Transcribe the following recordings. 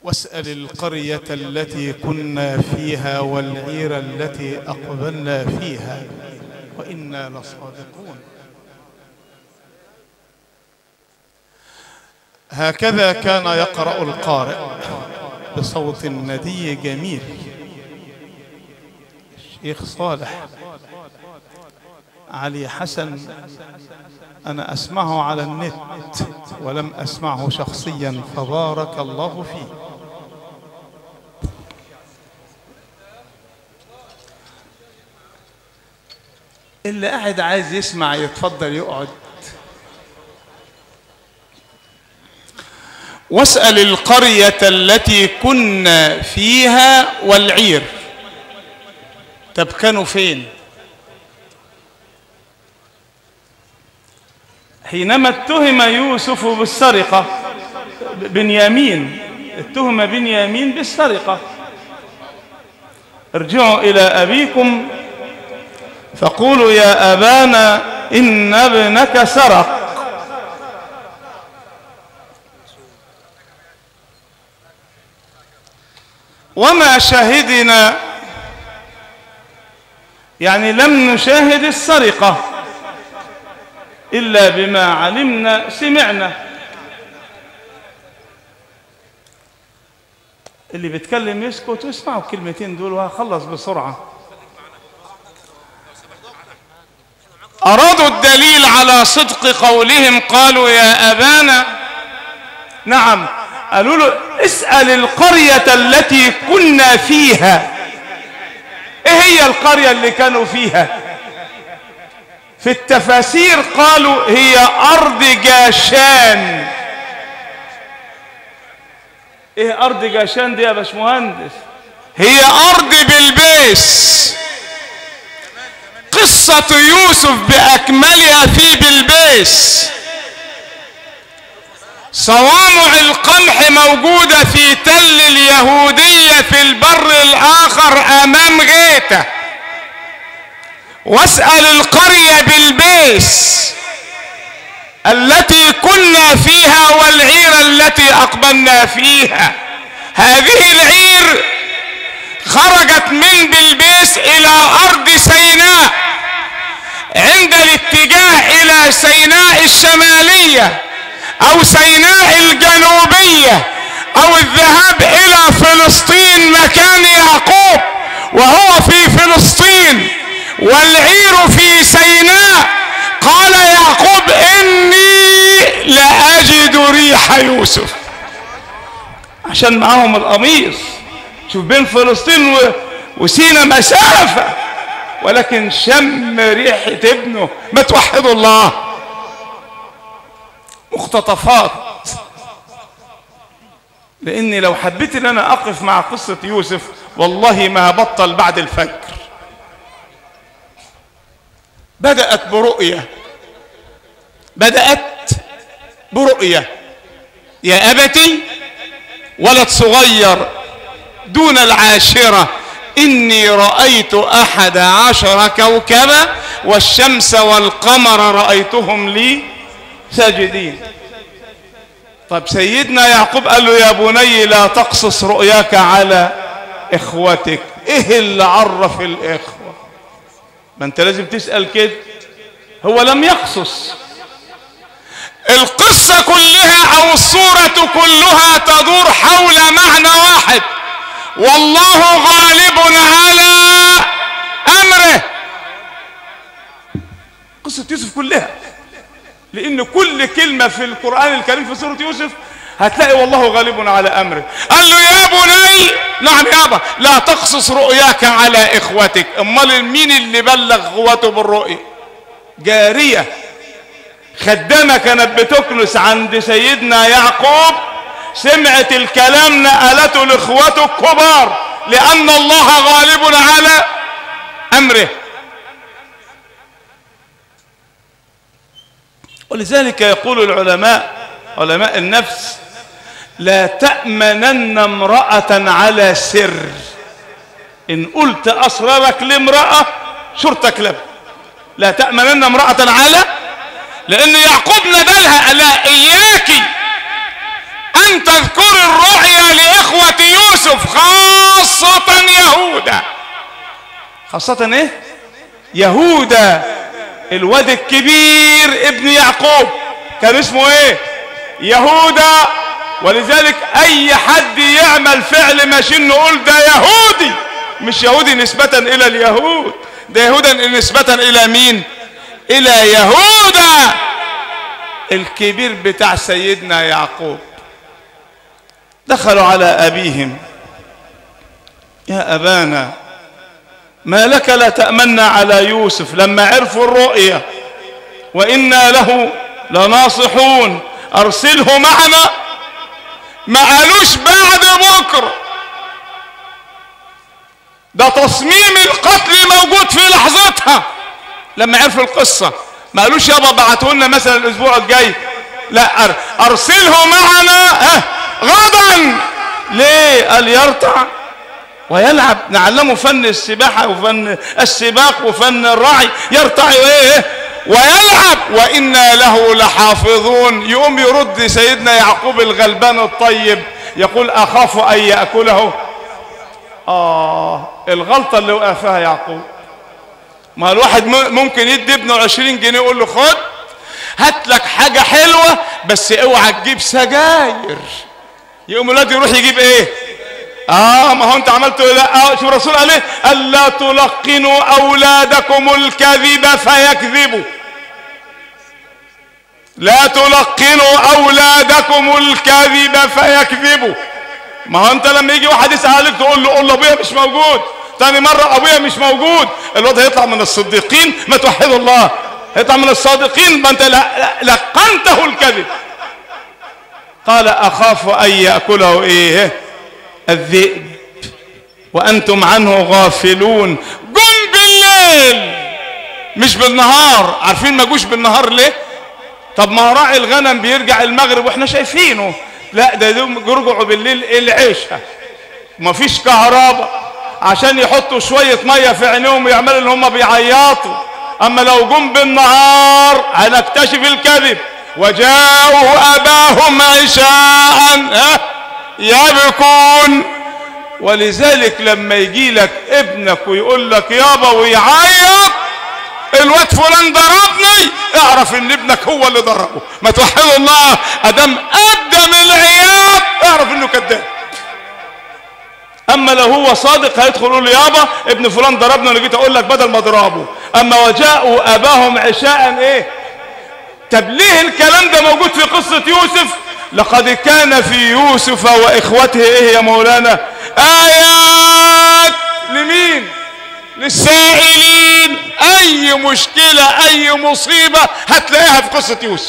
واسأل القرية التي كنا فيها والعير التي أقبلنا فيها وإنا لصادقون هكذا كان يقرأ القارئ بصوت ندي جميل الشيخ صالح علي حسن أنا أسمعه على النت ولم أسمعه شخصيا فبارك الله فيه اللي قاعد عايز يسمع يتفضل يقعد واسأل القرية التي كنا فيها والعير طب كانوا فين حينما اتهم يوسف بالسرقة بنيامين اتهم بنيامين بالسرقة ارجعوا إلى أبيكم فقولوا يا أبانا إن ابنك سرق وما شهدنا يعني لم نشاهد السرقة إلا بما علمنا سمعنا اللي بيتكلم يسكت واسمعوا الكلمتين دول وهخلص بسرعة أرادوا الدليل على صدق قولهم قالوا يا أبانا نعم قالوا له اسأل القرية التي كنا فيها ايه هي القرية اللي كانوا فيها في التفاسير قالوا هي أرض جاشان ايه أرض جاشان دي يا باشمهندس هي أرض بلبيس قصة يوسف بأكملها في بلبيس صوامع القمح موجودة في تل اليهودية في البر الآخر أمام غيته واسأل القرية بالبيس التي كنا فيها والعير التي أقبلنا فيها هذه العير خرجت من بلبيس إلى أرض سيناء عند الاتجاه إلى سيناء الشمالية أو سيناء الجنوبية أو الذهاب إلى فلسطين مكان يعقوب وهو في فلسطين والعير في سيناء قال يعقوب إني لأجد ريح يوسف عشان معاهم القميص شوف بين فلسطين و... وسينا مسافة ولكن شم ريحة ابنه ما توحدوا الله مقتطفات لاني لو حبيت ان انا اقف مع قصة يوسف والله ما هبطل بعد الفجر بدأت برؤية بدأت برؤية يا أبتي ولد صغير دون العاشرة إني رأيت أحد عشر كوكبا والشمس والقمر رأيتهم لي ساجدين طب سيدنا يعقوب قال له يا بني لا تقصص رؤياك على إخوتك إيه اللي عرف الإخوة ما أنت لازم تسأل كده هو لم يقصص القصة كلها أو الصورة كلها تدور حول معنى واحد والله غالب على أمره قصة يوسف كلها لأن كل كلمة في القرآن الكريم في سورة يوسف هتلاقي والله غالب على أمره قال له يا بني نعم يابا لا تقصص رؤياك على إخوتك أمال مين اللي بلغ اخوته بالرؤية جارية خدامة كانت بتكنس عند سيدنا يعقوب سمعت الكلام نقلته لاخوته الكبار لأن الله غالب على أمره ولذلك يقول العلماء علماء النفس لا تأمنن امرأة على سر إن قلت أسرارك لامرأة شرطك له لا تأمنن امرأة على لأن يعقوب ندلها ألا إياك أن تذكر الرؤيا لإخوة يوسف خاصة يهودا خاصة ايه يهودا الواد الكبير ابن يعقوب كان اسمه ايه يهودا ولذلك اي حد يعمل فعل ماشين نقول ده يهودي مش يهودي نسبة الى اليهود ده يهودا نسبة الى مين الى يهودا الكبير بتاع سيدنا يعقوب دخلوا على ابيهم يا ابانا ما لك لا تأمنا على يوسف لما عرفوا الرؤية وإنا له لناصحون أرسله معنا ما قالوش بعد بكرة ده تصميم القتل موجود في لحظتها لما عرفوا القصة ما قالوش يابا بعتوا لنا مثلا الأسبوع الجاي لا أرسله معنا ها غدا ليه قال يرتع ويلعب نعلمه فن السباحة وفن السباق وفن الرعي يرتع ايه ويلعب وإنا له لحافظون يقوم يرد سيدنا يعقوب الغلبان الطيب يقول أخاف أن يأكله آه الغلطة اللي وقع فيها يعقوب ما الواحد ممكن يدي ابنه عشرين جنيه يقول له خد هات لك حاجة حلوة بس اوعى تجيب سجاير يقوم الواد يروح يجيب ايه اه ما هو انت عملت لا آه شوف الرسول قال ايه الا تلقنوا اولادكم الكذب فيكذبوا لا تلقنوا اولادكم الكذب فيكذبوا ما هو انت لما يجي واحد يسال عليك تقول له قول له ابويا مش موجود تاني مرة ابويا مش موجود الواد هيطلع من الصديقين ما توحدوا الله هيطلع من الصادقين ما انت لقنته الكذب قال اخاف ان ياكله ايه الذئب وانتم عنه غافلون قم بالليل مش بالنهار عارفين ما جوش بالنهار ليه طب ما راعي الغنم بيرجع المغرب واحنا شايفينه لا ده يرجعوا بالليل العشاء مفيش كهرباء عشان يحطوا شوية مية في عينيهم ويعملوا ان هم بيعيطوا اما لو جم بالنهار هنكتشف الكذب وجاءوا اباهم عشاء ها يبكون ولذلك لما يجي لك ابنك ويقول لك يابا ويعيط الواد فلان ضربني اعرف ان ابنك هو اللي ضربه ما توحدوا الله ادم قدم العياط اعرف انه كذاب اما لو هو صادق هيدخل يقول يابا ابن فلان ضربني وانا جيت اقول لك بدل ما اضربه اما وجاءوا اباهم عشاء ايه طب ليه الكلام ده موجود في قصة يوسف لقد كان في يوسف واخوته ايه يا مولانا ايات لمين للسائلين اي مشكلة اي مصيبة هتلاقيها في قصة يوسف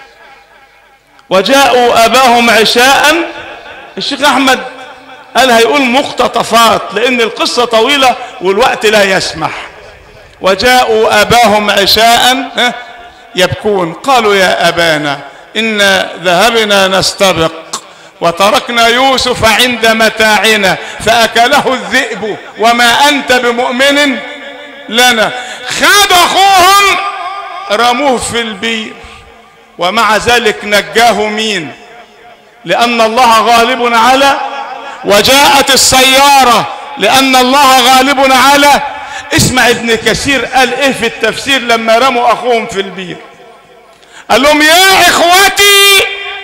وجاءوا اباهم عشاء الشيخ احمد قال هيقول مقتطفات لان القصة طويلة والوقت لا يسمح وجاءوا اباهم عشاء يبكون قالوا يا ابانا إن ذهبنا نستبق وتركنا يوسف عند متاعنا فأكله الذئب وما أنت بمؤمن لنا خد أخوهم رموه في البير ومع ذلك نجاه مين لأن الله غالب على وجاءت السيارة لأن الله غالب على اسمع ابن كثير قال ايه في التفسير لما رموا اخوهم في البير قال لهم يا اخوتي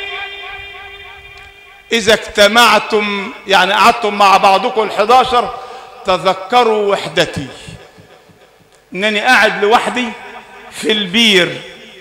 اذا اجتمعتم يعني قعدتم مع بعضكم الحداشر تذكروا وحدتي انني قاعد لوحدي في البير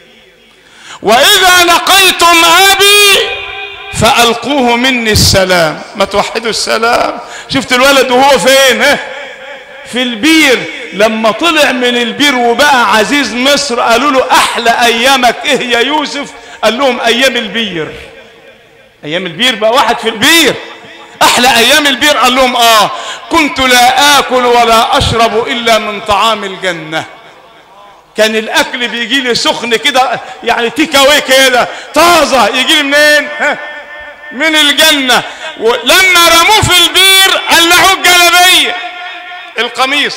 واذا لقيتم ابي فالقوه مني السلام ما توحدوا السلام شفت الولد وهو فين ها في البير لما طلع من البير وبقى عزيز مصر قالوا له احلى ايامك ايه يا يوسف قال لهم ايام البير ايام البير بقى واحد في البير احلى ايام البير قال لهم اه كنت لا اكل ولا اشرب الا من طعام الجنه كان الاكل بيجي لي سخن كده يعني تيك اواي كده طازه يجي لي منين ها من الجنه ولما رموه في البير قلعوا الجلبيه القميص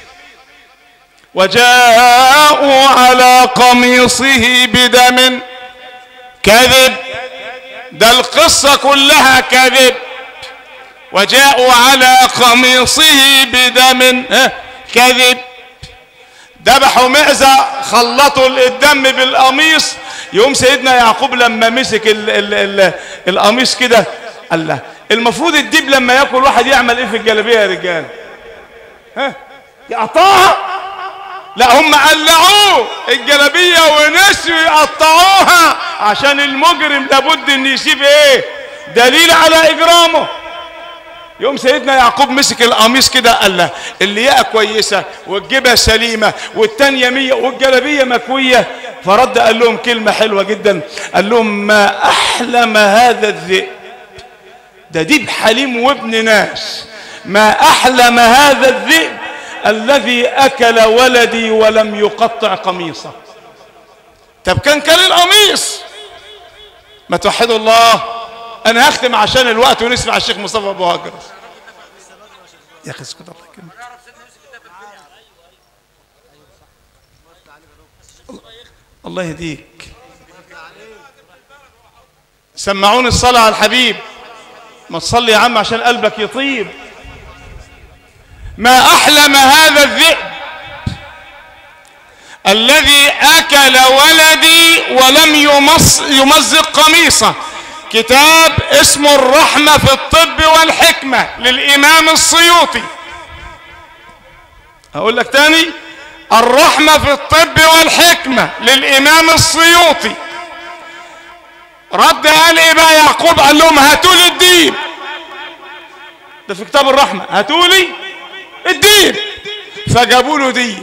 وجاءوا على قميصه بدم كذب ده القصة كلها كذب وجاءوا على قميصه بدم ها، كذب ذبحوا معزة خلطوا الدم بالقميص يوم سيدنا يعقوب لما مسك ال ال ال القميص كده قال له المفروض الديب لما ياكل واحد يعمل ايه في الجلابيه يا رجال ها يقطعها لا هم قلعوه الجلابيه ونسيوا يقطعوها عشان المجرم لابد ان يسيب ايه دليل على اجرامه يوم سيدنا يعقوب مسك القميص كده قال له اللياقه كويسه والجبهه سليمه والتانيه مية والجلابيه مكويه فرد قال لهم كلمه حلوه جدا قال لهم ما احلم هذا الذئب ده ديب حليم وابن ناس ما احلم هذا الذئب الذي اكل ولدي ولم يقطع قميصه طب كان كان القميص ما توحدوا الله انا هختم عشان الوقت ونسمع الشيخ مصطفى ابو هجر يا اخي اسكت الله يكرمك الله يهديك سمعوني الصلاة على الحبيب ما تصلي يا عم عشان قلبك يطيب ما أحلم هذا الذئب الذي أكل ولدي ولم يمص يمزق قميصه كتاب اسمه الرحمة في الطب والحكمة للإمام السيوطي أقول لك تاني الرحمة في الطب والحكمة للإمام السيوطي رد قال ايه بقى يعقوب قال لهم هاتوا لي الدين ده في كتاب الرحمة هاتوا لي الدين فجابوا له دين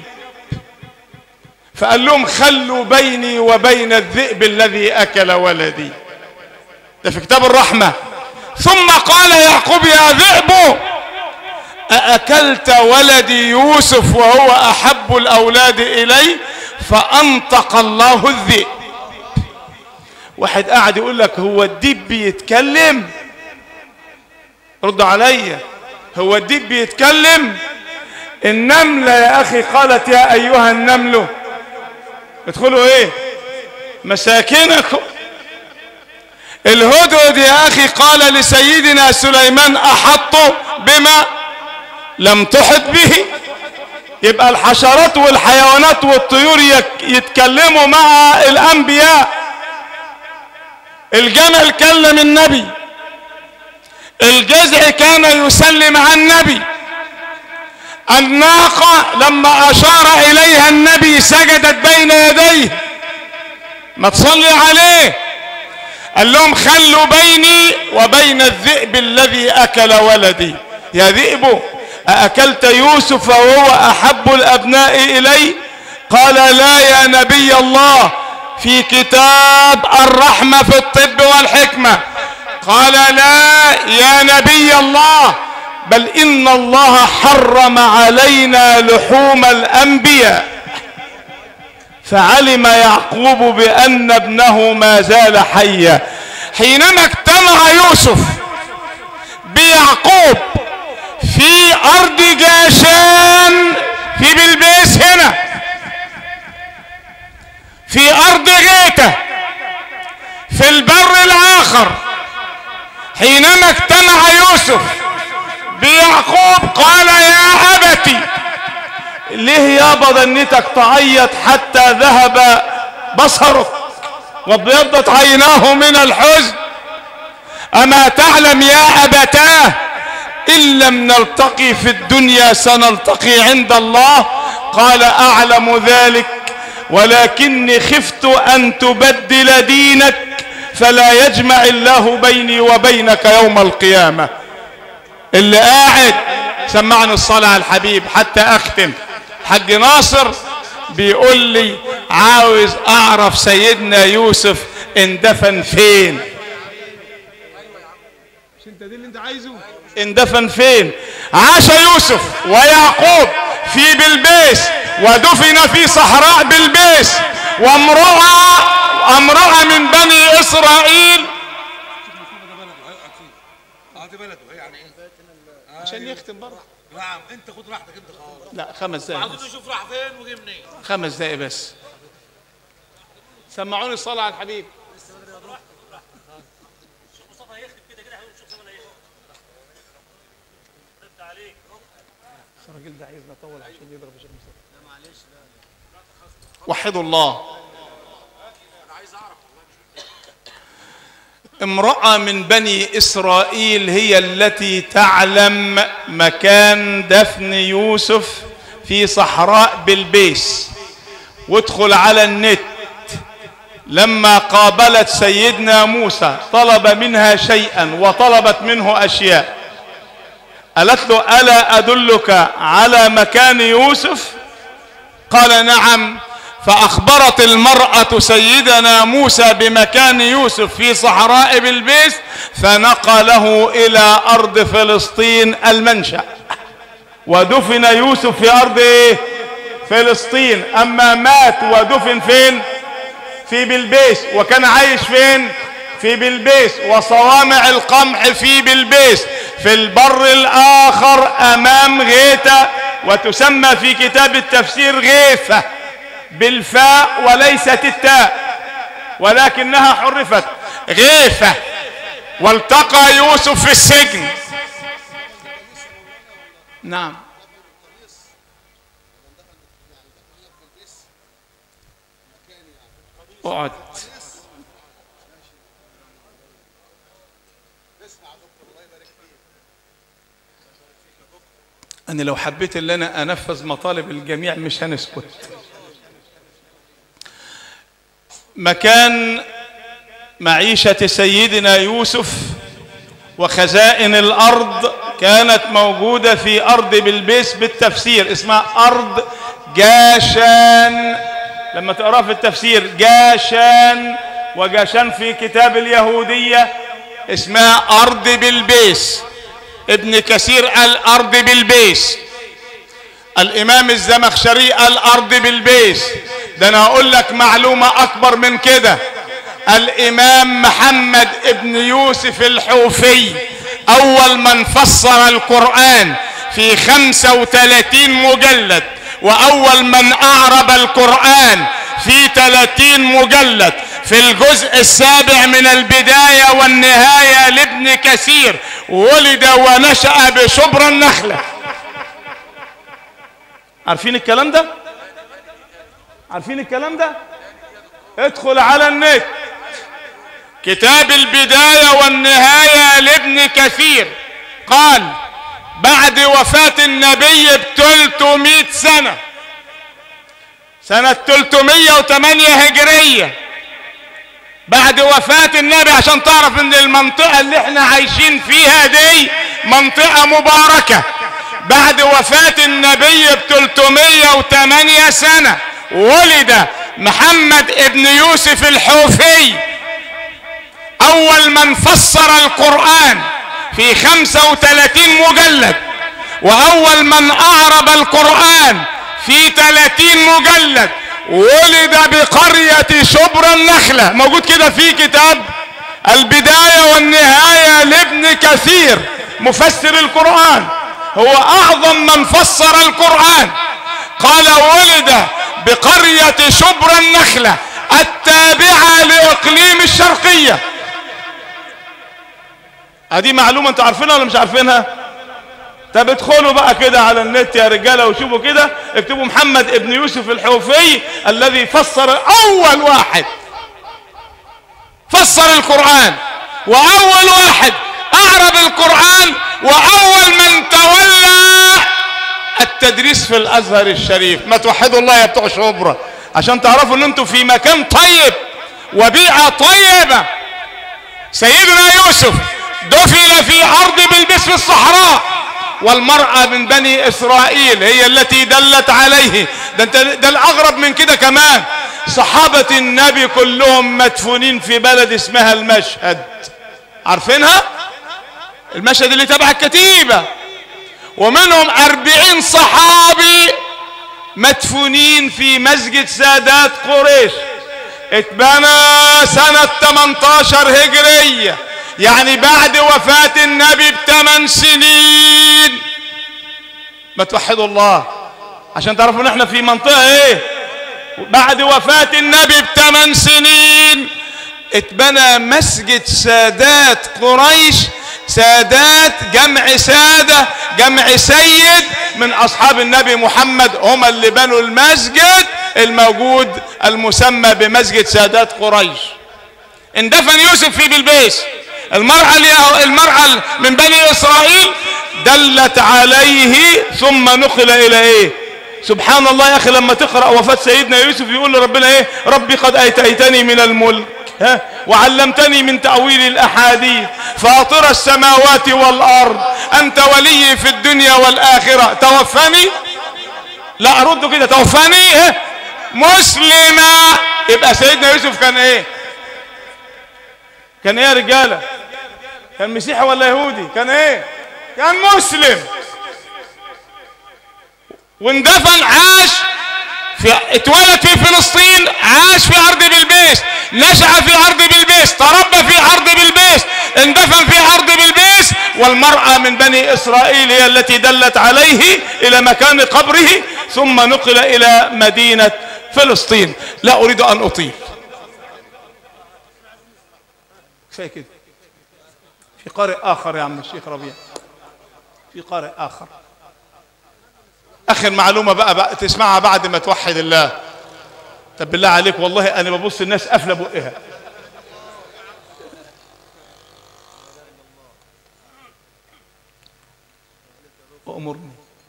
فقال لهم خلوا بيني وبين الذئب الذي أكل ولدي ده في كتاب الرحمة ثم قال يعقوب يا ذئب أأكلت ولدي يوسف وهو أحب الأولاد إلي فأنطق الله الذئب واحد قاعد يقول لك هو الديب بيتكلم رد عليا هو الديب بيتكلم النملة يا أخي قالت يا أيها النمل ادخلوا ايه مساكنكم الهدهد يا أخي قال لسيدنا سليمان أحط بما لم تحط به يبقى الحشرات والحيوانات والطيور يتكلموا مع الأنبياء الجمل كلم النبي الجزع كان يسلم على النبي الناقة لما أشار إليها النبي سجدت بين يديه ما تصلي عليه قال لهم خلوا بيني وبين الذئب الذي أكل ولدي يا ذئب أأكلت يوسف وهو أحب الأبناء إلي قال لا يا نبي الله في كتاب الرحمة في الطب والحكمة قال لا يا نبي الله بل إن الله حرم علينا لحوم الأنبياء فعلم يعقوب بأن ابنه ما زال حيا حينما اجتمع يوسف بيعقوب في أرض جاشان في بلبيس هنا في أرض غيته في البر الآخر حينما اجتمع يوسف بيعقوب قال يا أبتي ليه يابا ظنيتك تعيط حتى ذهب بصرك وابيضت عيناه من الحزن أما تعلم يا أبتاه إن لم نلتقي في الدنيا سنلتقي عند الله قال أعلم ذلك ولكني خفت أن تبدل دينك فلا يجمع الله بيني وبينك يوم القيامة اللي قاعد سمعني الصلاة على الحبيب حتى أختم حج ناصر بيقول لي عاوز أعرف سيدنا يوسف اندفن فين مش انت دي اللي انت عايزه اندفن فين عاش يوسف ويعقوب في بلبيس ودفن في صحراء بلبيس وامرأة امرأة من بني اسرائيل عشان يختم بره نعم انت خد راحتك انت خالص لا خمس دقايق عاوزين بس. نشوف راح فين وجه منين خمس دقايق بس سمعوني الصلاة على الحبيب الراجل ده عايزنا نطول عشان يضرب الشيخ وحدوا الله امرأة من بني إسرائيل هي التي تعلم مكان دفن يوسف في صحراء بلبيس وادخل على النت لما قابلت سيدنا موسى طلب منها شيئا وطلبت منه أشياء قالت له ألا أدلك على مكان يوسف قال نعم فأخبرت المرأة سيدنا موسى بمكان يوسف في صحراء بلبيس فنقله إلى أرض فلسطين المنشأ ودفن يوسف في أرض إيه؟ فلسطين أما مات ودفن فين في بلبيس وكان عايش فين في بلبيس وصوامع القمح في بلبيس في البر الآخر أمام غيتا وتسمى في كتاب التفسير غيثة بالفاء وليست التاء ولكنها حرفت غيثة والتقى يوسف في السجن نعم اقعد أنا لو حبيت إن أنا أنفذ مطالب الجميع مش هنسكت مكان معيشة سيدنا يوسف وخزائن الأرض كانت موجودة في أرض بلبيس بالتفسير اسمها أرض جاشان لما تقرأ في التفسير جاشان وجاشان في كتاب اليهودية اسمها أرض بلبيس ابن كثير قال أرض بلبيس الإمام الزمخشري قال أرض بلبيس ده أنا هقول لك معلومة أكبر من كده الإمام محمد ابن يوسف الحوفي أول من فسر القرآن في خمسة وثلاثين مجلد وأول من أعرب القرآن في ثلاثين مجلد في الجزء السابع من البداية والنهاية لابن كثير ولد ونشأ بشبر النخلة عارفين الكلام ده عارفين الكلام ده ادخل على النت كتاب البداية والنهاية لابن كثير قال بعد وفاة النبي ب 300 سنة سنة 308 هجرية بعد وفاة النبي عشان تعرف ان المنطقة اللي احنا عايشين فيها دي منطقة مباركة بعد وفاة النبي ب 308 سنة ولد محمد ابن يوسف الحوفي اول من فسر القرآن في 35 مجلد واول من اعرب القرآن في 30 مجلد ولد بقرية شبر النخلة موجود كده في كتاب البداية والنهاية لابن كثير مفسر القرآن هو اعظم من فسر القرآن قال ولد بقرية شبر النخلة التابعة لإقليم الشرقية ادي معلومة انتوا عارفينها ولا مش عارفينها طب ادخلوا بقى كده على النت يا رجالة وشوفوا كده اكتبوا محمد ابن يوسف الحوفي الذي فسر اول واحد فسر القرآن واول واحد اعرب القرآن واول من تولى التدريس في الازهر الشريف ما توحدوا الله يا بتوع شبرا عشان تعرفوا ان انتوا في مكان طيب وبيئة طيبة سيدنا يوسف دفن في ارض بلبس في الصحراء والمرأة من بني اسرائيل هي التي دلت عليه ده, انت ده الاغرب من كده كمان صحابة النبي كلهم مدفونين في بلد اسمها المشهد عارفينها المشهد اللي تبع الكتيبة ومنهم أربعين صحابي مدفونين في مسجد سادات قريش اتبنى سنة 18 هجرية يعني بعد وفاة النبي بثمان سنين ما توحدوا الله عشان تعرفوا ان احنا في منطقة ايه بعد وفاة النبي بثمان سنين اتبنى مسجد سادات قريش سادات جمع سادة جمع سيد من اصحاب النبي محمد هم اللي بنوا المسجد الموجود المسمى بمسجد سادات قريش اندفن يوسف في بلبيس المرأة اللي- المرأة من بني اسرائيل دلت عليه ثم نقل الى ايه سبحان الله يا اخي لما تقرا وفاه سيدنا يوسف يقول لربنا ايه ربي قد اتيتني من الملك ها وعلمتني من تاويل الاحاديث فاطر السماوات والارض انت ولي في الدنيا والاخره توفني لا ارد كده توفني ها مسلما يبقى سيدنا يوسف كان ايه كان ايه يا رجاله كان مسيحي ولا يهودي كان ايه كان مسلم واندفن عاش في اتولد في فلسطين عاش في ارض بلبيس نشأ في ارض بلبيس تربى في ارض بلبيس اندفن في ارض بلبيس والمرأة من بني اسرائيل هي التي دلت عليه الى مكان قبره ثم نقل الى مدينة فلسطين لا اريد ان اطيل كفايه كده في قارئ اخر يا عم الشيخ ربيع في قارئ اخر اخر معلومه بقى, بقى تسمعها بعد ما توحد الله طب بالله عليك والله انا ببص الناس قافله بقها وامرني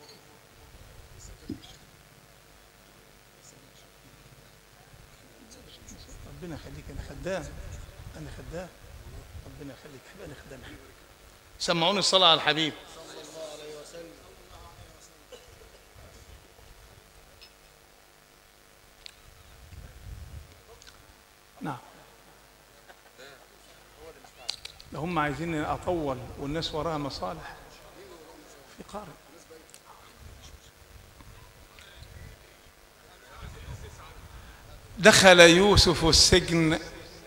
ربنا يخليك انا خدام انا خدام ربنا يخليك انا خدام سمعوني الصلاه على الحبيب نعم ده هم عايزين اطول والناس وراها مصالح في قارئ دخل يوسف السجن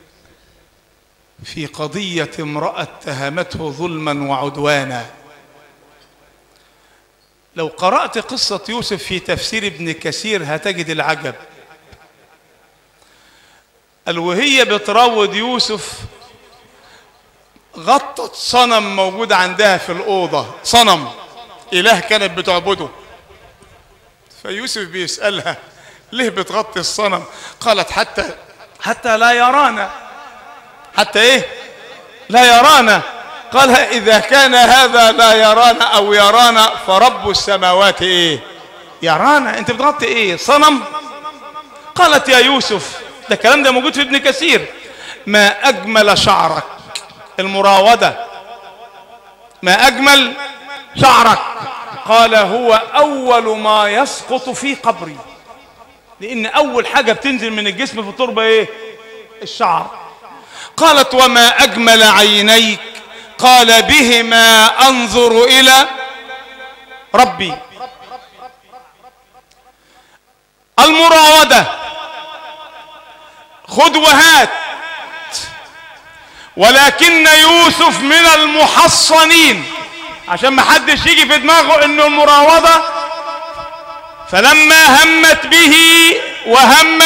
في قضية امرأة اتهمته ظلما وعدوانا لو قرأت قصة يوسف في تفسير ابن كثير هتجد العجب قال وهي بتراود يوسف غطت صنم موجود عندها في الأوضة صنم إله كانت بتعبده فيوسف بيسألها ليه بتغطي الصنم قالت حتى حتى لا يرانا حتى ايه لا يرانا قال إذا كان هذا لا يرانا أو يرانا فرب السماوات إيه يرانا أنت بتغطي إيه صنم قالت يا يوسف ده الكلام ده موجود في ابن كثير ما أجمل شعرك المراودة ما أجمل شعرك قال هو أول ما يسقط في قبري لأن أول حاجة بتنزل من الجسم في التربة إيه الشعر قالت وما أجمل عينيك قال بهما أنظر إلى ربي المراودة خذ وهات ولكن يوسف من المحصنين عشان ما حدش يجي في دماغه انه المراوضة فلما همت به وهم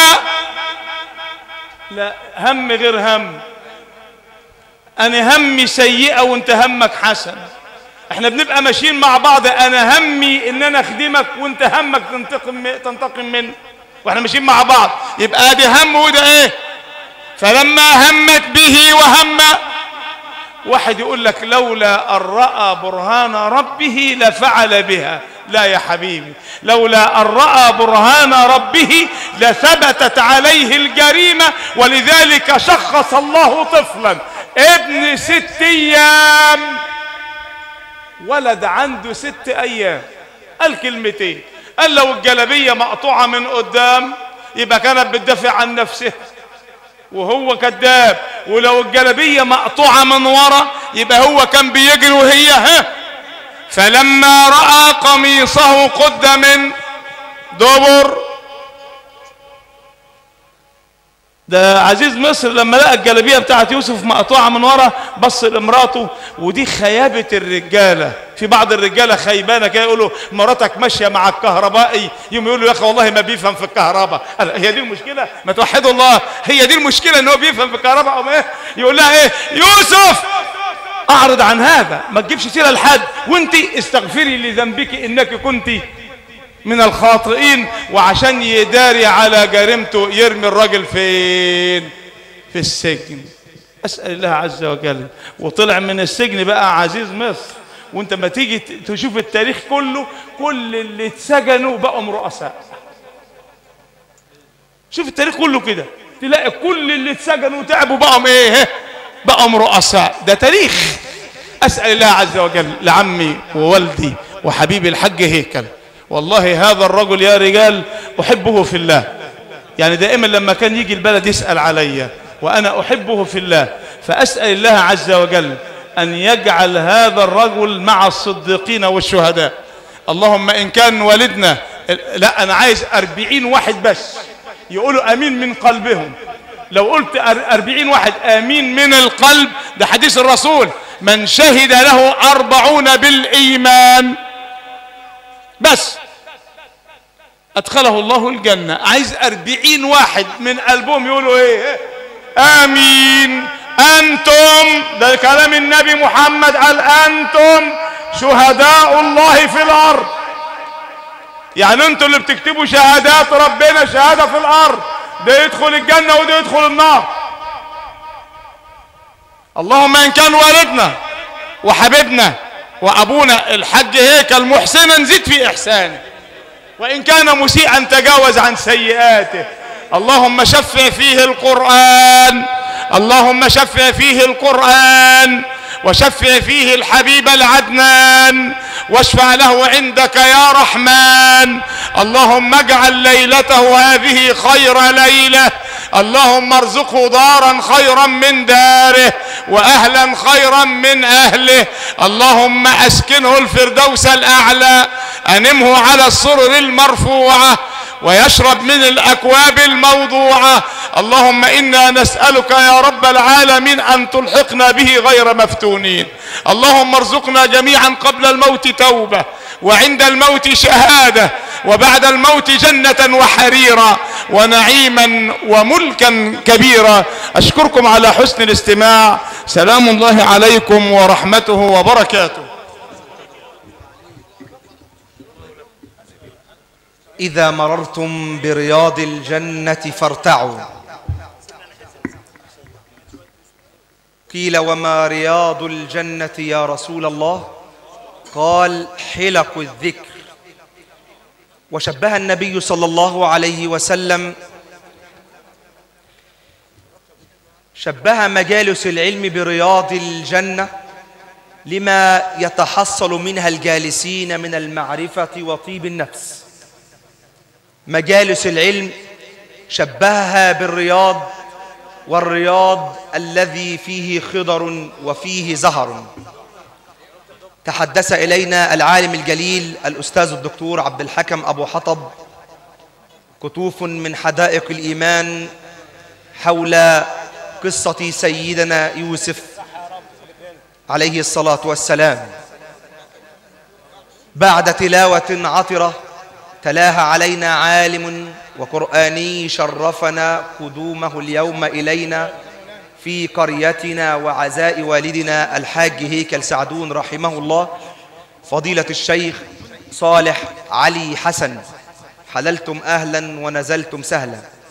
لا هم غير هم انا همي سيئة وانت همك حسن احنا بنبقى ماشيين مع بعض انا همي ان انا اخدمك وانت همك تنتقم تنتقم مني واحنا ماشيين مع بعض يبقى ادي هم وده ايه فلما همت به وهم واحد يقول لك لولا ان راى برهان ربه لفعل بها لا يا حبيبي لولا ان راى برهان ربه لثبتت عليه الجريمه ولذلك شخص الله طفلا ابن ست ايام ولد عنده ست ايام قال كلمتين قال لو الجلبيه مقطوعه من قدام يبقى كانت بتدافع عن نفسها وهو كذاب ولو الجلبية مقطوعة من ورا يبقى هو كان بيجري وهي ها فلما رأى قميصه قد من دبر ده عزيز مصر لما لقى الجلابيه بتاعت يوسف مقطوعه من ورا بص لمراته ودي خيابه الرجاله في بعض الرجاله خيبانه كده يقولوا مراتك ماشيه مع الكهربائي يوم يقولوا يا اخي والله ما بيفهم في الكهرباء قال هي دي المشكله ما توحدوا الله هي دي المشكله ان هو بيفهم في الكهرباء او ايه يقول لها ايه يوسف اعرض عن هذا ما تجيبش سيره لحد وانت استغفري لذنبك انك كنت من الخاطئين وعشان يداري على جريمته يرمي الراجل فين في السجن اسال الله عز وجل وطلع من السجن بقى عزيز مصر وانت ما تيجي تشوف التاريخ كله كل اللي اتسجنوا بقوا رؤساء شوف التاريخ كله كده تلاقي كل اللي اتسجنوا وتعبوا بقوا ايه بقوا رؤساء ده تاريخ اسال الله عز وجل لعمي ووالدي وحبيبي الحج هيكل والله هذا الرجل يا رجال احبه في الله يعني دائما لما كان يجي البلد يسال عليا وانا احبه في الله فاسال الله عز وجل ان يجعل هذا الرجل مع الصديقين والشهداء اللهم ان كان والدنا لا انا عايز أربعين واحد بس يقولوا امين من قلبهم لو قلت أربعين واحد امين من القلب ده حديث الرسول من شهد له أربعون بالإيمان بس أدخله الله الجنة عايز أربعين واحد من قلبهم يقولوا إيه آمين أنتم ده كلام النبي محمد قال أنتم شهداء الله في الأرض يعني أنتم اللي بتكتبوا شهادات ربنا شهادة في الأرض ده يدخل الجنة وده يدخل النار اللهم إن كان والدنا وحبيبنا وأبونا الحج هيكل محسنا زد في إحسانه وإن كان مسيئا تجاوز عن سيئاته اللهم شفع فيه القرآن اللهم شفع فيه القرآن وشفع فيه الحبيب العدنان واشفع له عندك يا رحمن اللهم اجعل ليلته هذه خير ليله اللهم ارزقه دارا خيرا من داره واهلا خيرا من اهله اللهم اسكنه الفردوس الاعلى انمه على السرر المرفوعه ويشرب من الاكواب الموضوعه اللهم انا نسالك يا رب العالمين ان تلحقنا به غير مفتونين اللهم ارزقنا جميعا قبل الموت توبه وعند الموت شهاده وبعد الموت جنه وحريرا ونعيما وملكا كبيرا اشكركم على حسن الاستماع سلام الله عليكم ورحمته وبركاته إذا مررتم برياض الجنة فارتعوا قيل وما رياض الجنة يا رسول الله قال حلق الذكر وشبه النبي صلى الله عليه وسلم شبه مجالس العلم برياض الجنة لما يتحصل منها الجالسين من المعرفة وطيب النفس مجالس العلم شبهها بالرياض والرياض الذي فيه خضر وفيه زهر تحدث إلينا العالم الجليل الأستاذ الدكتور عبد الحكم أبو حطب كتوف من حدائق الإيمان حول قصة سيدنا يوسف عليه الصلاة والسلام بعد تلاوة عطرة تلاها علينا عالم وقرآني شرفنا قدومه اليوم إلينا في قريتنا وعزاء والدنا الحاج هيكل سعدون رحمه الله فضيلة الشيخ صالح علي حسن حللتم أهلا ونزلتم سهلا